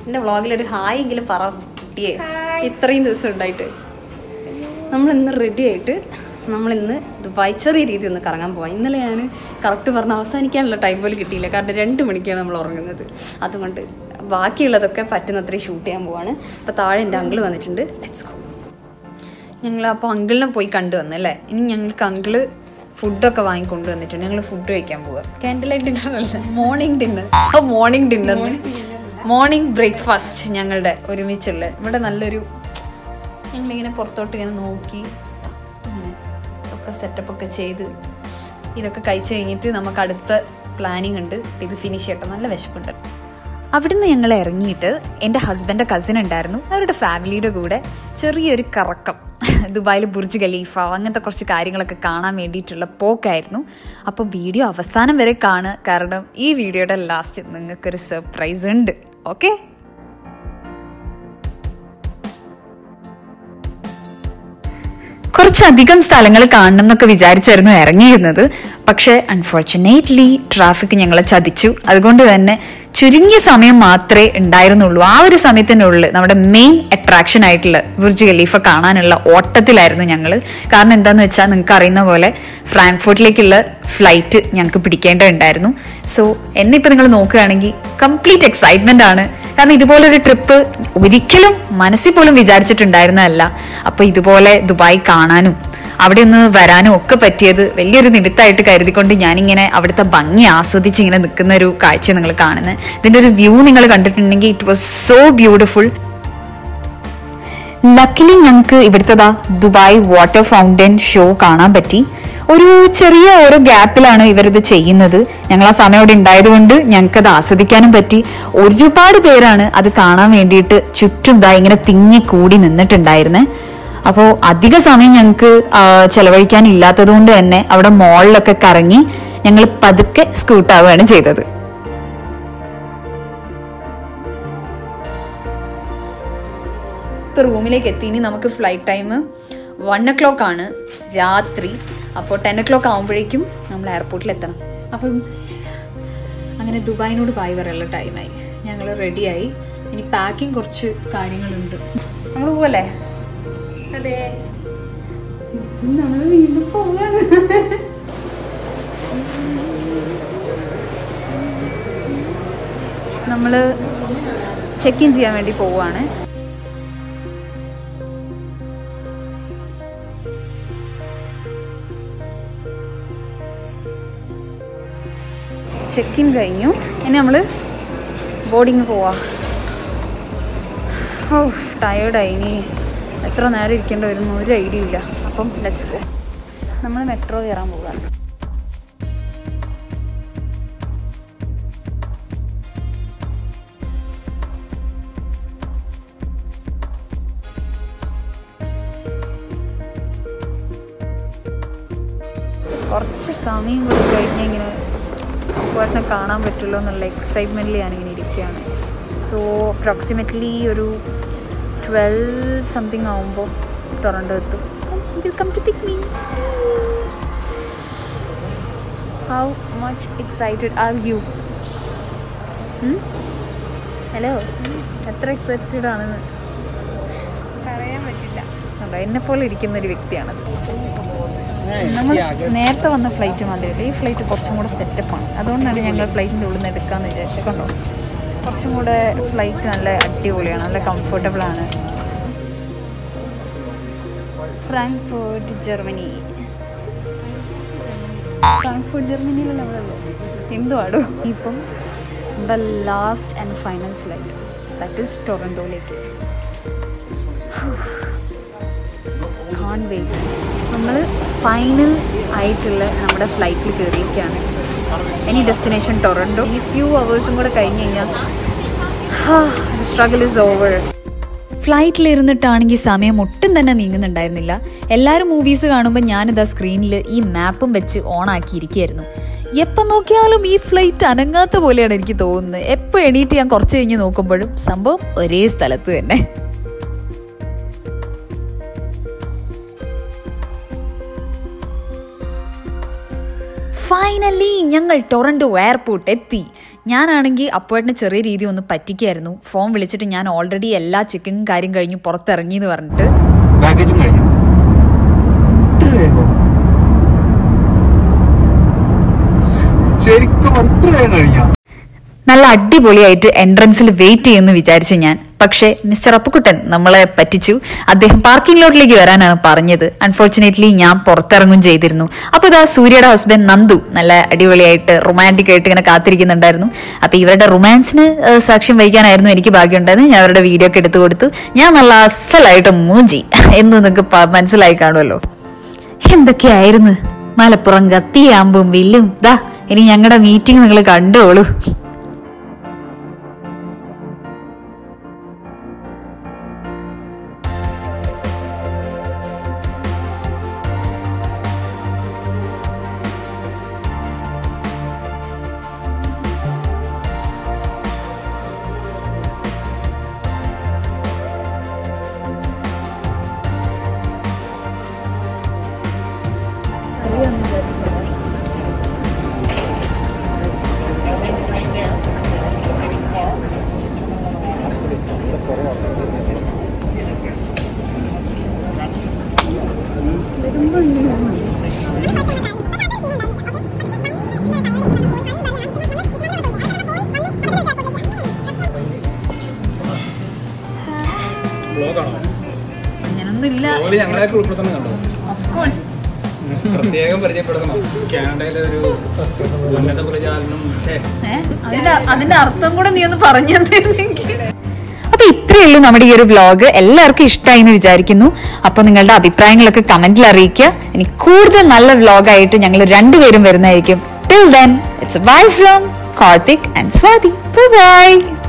എൻ്റെ വ്ളോഗിലൊരു ഹായ് എങ്കിലും പറ കുട്ടിയെ ഇത്രയും ദിവസം ഉണ്ടായിട്ട് നമ്മൾ ഇന്ന് റെഡി ആയിട്ട് നമ്മൾ ഇന്ന് ദുബായ് ചെറിയ രീതി ഒന്ന് കറങ്ങാൻ പോവാം ഇന്നലെ ഞാൻ കറക്റ്റ് പറഞ്ഞ് അവസാനിക്കാനുള്ള ടൈം പോലും കിട്ടിയില്ല കാരണം രണ്ട് മണിക്കാണ് നമ്മൾ ഉറങ്ങുന്നത് അതുകൊണ്ട് ബാക്കിയുള്ളതൊക്കെ പറ്റുന്നത്ര ഷൂട്ട് ചെയ്യാൻ പോവാണ് അപ്പോൾ താഴെ എൻ്റെ അങ്കിൾ വന്നിട്ടുണ്ട് ലെറ്റ്സ് ഗോ ഞങ്ങൾ അപ്പോൾ അങ്കിളിനെ പോയി കണ്ടു വന്നു അല്ലേ ഇനി ഞങ്ങൾക്ക് അങ്കിള് ഫുഡൊക്കെ വാങ്ങിക്കൊണ്ട് വന്നിട്ടുണ്ട് ഞങ്ങൾ ഫുഡ് കഴിക്കാൻ പോവാം ക്യാൻഡിൽ ലൈറ്റ് ഡിന്നർ അല്ല morning dinner oh morning dinner morning breakfast ഞങ്ങളുടെ ഒരുമിച്ചുള്ള ഇവിടെ നല്ലൊരു ഞങ്ങളിങ്ങനെ പുറത്തോട്ട് ഇങ്ങനെ നോക്കി ഇങ്ങനെ ഒക്കെ സെറ്റപ്പ് ഒക്കെ ചെയ്ത് ഇതൊക്കെ കഴിച്ച് കഴിഞ്ഞിട്ട് നമുക്ക് അടുത്ത പ്ലാനിങ് ഉണ്ട് അപ്പം ഇത് ഫിനിഷ് ചെയ്യട്ടെ നല്ല വിശപ്പുണ്ട് അവിടുന്ന് ഞങ്ങൾ ഇറങ്ങിയിട്ട് എൻ്റെ ഹസ്ബൻഡ് കസിൻ ഉണ്ടായിരുന്നു അവരുടെ ഫാമിലിയുടെ കൂടെ ചെറിയൊരു കറക്കം ദുബായിൽ ബുർജ് ഖലീഫ അങ്ങനത്തെ കുറച്ച് കാര്യങ്ങളൊക്കെ കാണാൻ വേണ്ടിയിട്ടുള്ള പോക്കായിരുന്നു അപ്പോൾ വീഡിയോ അവസാനം വരെ കാണുക കാരണം ഈ വീഡിയോയുടെ ലാസ്റ്റ് നിങ്ങൾക്കൊരു സർപ്രൈസ് ഉണ്ട് ഓക്കെ കുറച്ചധികം സ്ഥലങ്ങൾ കാണണം എന്നൊക്കെ വിചാരിച്ചായിരുന്നു ഇറങ്ങിയിരുന്നത് പക്ഷേ അൺഫോർച്ചുനേറ്റ്ലി ട്രാഫിക് ഞങ്ങളെ ചതിച്ചു അതുകൊണ്ട് തന്നെ ചുരുങ്ങിയ സമയം മാത്രമേ ഉണ്ടായിരുന്നുള്ളൂ ആ ഒരു സമയത്തിനുള്ളിൽ നമ്മുടെ മെയിൻ അട്രാക്ഷൻ ആയിട്ടുള്ള ബുർജ് ഖലീഫ കാണാനുള്ള ഓട്ടത്തിലായിരുന്നു ഞങ്ങൾ കാരണം എന്താന്ന് വെച്ചാൽ നിങ്ങൾക്ക് അറിയുന്ന പോലെ ഫ്രാങ്ക്ഫോർട്ടിലേക്കുള്ള ഫ്ലൈറ്റ് ഞങ്ങൾക്ക് പിടിക്കേണ്ടതുണ്ടായിരുന്നു സോ എന്നെ ഇപ്പം നിങ്ങൾ നോക്കുകയാണെങ്കിൽ കംപ്ലീറ്റ് എക്സൈറ്റ്മെന്റ് ആണ് കാരണം ഇതുപോലൊരു ട്രിപ്പ് ഒരിക്കലും മനസ്സിൽ പോലും വിചാരിച്ചിട്ടുണ്ടായിരുന്നതല്ല അപ്പൊ ഇതുപോലെ ദുബായ് കാണാനും അവിടെ ഒന്ന് വരാനും ഒക്കെ പറ്റിയത് വലിയൊരു നിമിത്തമായിട്ട് കരുതിക്കൊണ്ട് ഞാനിങ്ങനെ അവിടുത്തെ ഭംഗി ആസ്വദിച്ച് ഇങ്ങനെ നിൽക്കുന്ന ഒരു കാഴ്ച നിങ്ങൾ കാണുന്നത് ഇതിന്റെ ഒരു വ്യൂ നിങ്ങൾ കണ്ടിട്ടുണ്ടെങ്കിൽ it was so beautiful luckily ഞങ്ങൾക്ക് ഇവിടുത്തെ ദുബായ് വാട്ടർ ഫൗണ്ടൻ ഷോ കാണാൻ പറ്റി ഒരു ചെറിയ ഓരോ ഗ്യാപ്പിലാണ് ഇവരിത് ചെയ്യുന്നത് ഞങ്ങൾ ആ സമയം അവിടെ ഉണ്ടായതുകൊണ്ട് ഞങ്ങൾക്ക് അത് ആസ്വദിക്കാനും പറ്റി ഒരുപാട് പേരാണ് അത് കാണാൻ വേണ്ടിയിട്ട് ചുറ്റും ദാ ഇങ്ങനെ തിങ്ങി കൂടി നിന്നിട്ടുണ്ടായിരുന്നേ അപ്പോൾ അധിക സമയം ഞങ്ങൾക്ക് ചെലവഴിക്കാൻ ഇല്ലാത്തത് കൊണ്ട് തന്നെ അവിടെ മോളിലൊക്കെ കറങ്ങി ഞങ്ങൾ പതുക്കെ സ്കൂട്ടാവുകയാണ് ചെയ്തത് ഇപ്പോൾ റൂമിലേക്ക് എത്തി ഇനി നമുക്ക് flight time one o'clock ആണ് രാത്രി അപ്പോൾ ടെൻ ഒ ക്ലോക്ക് ആകുമ്പോഴേക്കും നമ്മൾ എയർപോർട്ടിൽ എത്തണം അപ്പം അങ്ങനെ ദുബായിനോട് പായി വരെയുള്ള ടൈമായി ഞങ്ങൾ റെഡിയായി ഇനി പാക്കിംഗ് കുറച്ച് കാര്യങ്ങളുണ്ട് നമ്മൾ പോവല്ലേ അതെ നമ്മൾ വീണ്ടും പോവാണ് നമ്മൾ ചെക്ക് ഇൻ ചെയ്യാൻ വേണ്ടി പോവാണ് ചെക്ക് ഇൻ കഴിഞ്ഞു ഇനി നമ്മൾ ബോർഡിങ് പോവാ ഓ ടയേർഡായി ഇനി എത്ര നേരം ഇരിക്കേണ്ടി വരും ഒരു ഐഡിയ ഇല്ല അപ്പം ലെറ്റ്സ് ഗോ നമ്മൾ മെട്രോ കയറാൻ പോവുകയാണ് കുറച്ച് സമയം കൂടി കഴിഞ്ഞ് ഇങ്ങനെ അക്വാട്ടിനെ കാണാൻ പറ്റുള്ളൂ എന്നുള്ള എക്സൈറ്റ്മെൻറ്റിൽ ഞാനിങ്ങനെ ഇരിക്കുകയാണ് സോ അപ്രോക്സിമറ്റ്ലി ഒരു ട്വൽവ് സംതിങ് ആവുമ്പോൾ ടൊറൻറ്റോ എത്തും welcome to pick me how much excited are you hello എത്ര എക്സൈറ്റഡ് ആണെന്ന് പറയാൻ പറ്റില്ല കണ്ടോ എന്നെ പോലെ ഇരിക്കുന്ന ഒരു വ്യക്തിയാണത് നമ്മൾ നേരത്തെ വന്ന ഫ്ലൈറ്റ് മാതിരി ഈ ഫ്ലൈറ്റ് കുറച്ചും കൂടെ സെറ്റപ്പാണ് അതുകൊണ്ടാണ് ഞങ്ങൾ ഫ്ലൈറ്റിൻ്റെ ഉള്ളിൽ നിന്ന് എടുക്കാമെന്ന് വിചാരിച്ചത് കണ്ടോ കുറച്ചും കൂടെ ഫ്ലൈറ്റ് നല്ല അടിപൊളിയാണ് നല്ല കംഫർട്ടബിൾ ആണ് ഫ്രാങ്ക്ഫോർട്ട് ജർമ്മനി ഫ്രാങ്ക്ഫോർട്ട് ജർമ്മനിയിലല്ല അവിടെ ഉള്ളൂ എന്തുവാടോ ഇപ്പം the last and final flight that is ടൊറൻറ്റോയിലേക്ക് കാൺ വെയിറ്റ് നമ്മൾ ഫൈനൽ ആയിട്ടുള്ള നമ്മുടെ ഫ്ലൈറ്റിൽ കയറിയിരിക്കുകയാണ് ഇനി ഡെസ്റ്റിനേഷൻ ടൊറൻറ്റോ ഇനി ഫ്യൂ അവേഴ്സും കൂടെ കഴിഞ്ഞ് കഴിഞ്ഞാൽ സ്ട്രഗിൾ ഇസ് ഓവർ ഫ്ലൈറ്റിൽ ഇരുന്നിട്ടാണെങ്കിൽ സമയം ഒട്ടും തന്നെ നീങ്ങുന്നുണ്ടായിരുന്നില്ല എല്ലാവരും മൂവീസ് കാണുമ്പോൾ ഞാനിതാ സ്ക്രീനിൽ ഈ മാപ്പും വെച്ച് ഓൺ ആക്കിയിരിക്കുകയായിരുന്നു എപ്പോൾ നോക്കിയാലും ഈ ഫ്ലൈറ്റ് അനങ്ങാത്ത പോലെയാണ് എനിക്ക് തോന്നുന്നത് എപ്പോൾ എണീറ്റ് ഞാൻ കുറച്ച് കഴിഞ്ഞ് നോക്കുമ്പോഴും സംഭവം ഒരേ സ്ഥലത്ത് തന്നെ ഫൈനലി ഞങ്ങൾ ടൊറൻറ്റോ എയർപോർട്ട് എത്തി ഞാനാണെങ്കിൽ അപ്പോഴേട്ടിന് ചെറിയ രീതി ഒന്ന് പറ്റിക്കായിരുന്നു ഫോൺ വിളിച്ചിട്ട് ഞാൻ ഓൾറെഡി എല്ലാ ചെക്കിങ്ങും കാര്യം കഴിഞ്ഞ് പുറത്തിറങ്ങി എന്ന് പറഞ്ഞിട്ട് ബാഗേജും കഴിഞ്ഞു ഇത്ര വേഗോ ശരിക്കും അത് ഇത്ര വേഗം കഴിഞ്ഞാ നല്ല അടിപൊളിയായിട്ട് എൻട്രൻസിൽ വെയിറ്റ് ചെയ്യുമെന്ന് വിചാരിച്ചു ഞാൻ പക്ഷേ മിസ്റ്റർ അപ്പുക്കുട്ടൻ നമ്മളെ പറ്റിച്ചു അദ്ദേഹം പാർക്കിംഗ് ലോട്ടിലേക്ക് വരാനാണ് പറഞ്ഞത് അൺഫോർച്ചുനേറ്റ്ലി ഞാൻ പുറത്തിറങ്ങും ചെയ്തിരുന്നു അപ്പൊ ഇതാ സൂര്യയുടെ ഹസ്ബൻഡ് നന്ദു നല്ല അടിപൊളിയായിട്ട് റൊമാൻറ്റിക് ആയിട്ട് ഇങ്ങനെ കാത്തിരിക്കുന്നുണ്ടായിരുന്നു അപ്പൊ ഇവരുടെ റൊമാൻസിന് ഏഹ്, സാക്ഷ്യം വഹിക്കാനായിരുന്നു എനിക്ക് ഭാഗ്യമുണ്ടായത് ഞാൻ അവരുടെ വീഡിയോ ഒക്കെ എടുത്തു കൊടുത്തു ഞാൻ നല്ല അസലായിട്ട് മൂഞ്ചി എന്ന് നിങ്ങൾക്ക് പ- മനസ്സിലായി കാണുമല്ലോ എന്തൊക്കെയായിരുന്നു മലപ്പുറം കത്തിയാമ്പും വില്ലും ദാ ഇനി ഞങ്ങളുടെ മീറ്റിംഗ് നിങ്ങൾ കണ്ടോളൂ ബ്ലോഗാണോ അങ്ങനൊന്നുമില്ല ബ്ലോഗിൽ ഞങ്ങളെയൊക്കെ ഉൾപ്പെടുത്തണം കണ്ടോ ഓഫ് കോഴ്സ് പ്രത്യേകം പരിചയപ്പെടുത്തണം കാനഡയിലെ ഒരു ഉന്നത പ്രചാരണം ഛേ, അതിന്റെ അതിന്റെ അർത്ഥം കൂടെ നീ ഒന്ന് പറഞ്ഞു തന്നിരുന്നെങ്കിൽ അപ്പൊ ഇത്രയേ ഉള്ളൂ നമ്മുടെ ഈ ഒരു വ്ലോഗ് എല്ലാവർക്കും ഇഷ്ടമായി എന്ന് വിചാരിക്കുന്നു അപ്പൊ നിങ്ങളുടെ അഭിപ്രായങ്ങളൊക്കെ കമന്റിൽ അറിയിക്കുക ഇനി കൂടുതൽ നല്ല വ്ലോഗായിട്ട് ഞങ്ങൾ രണ്ടുപേരും വരുന്നതായിരിക്കും till then it's bye from Karthik and Swathi by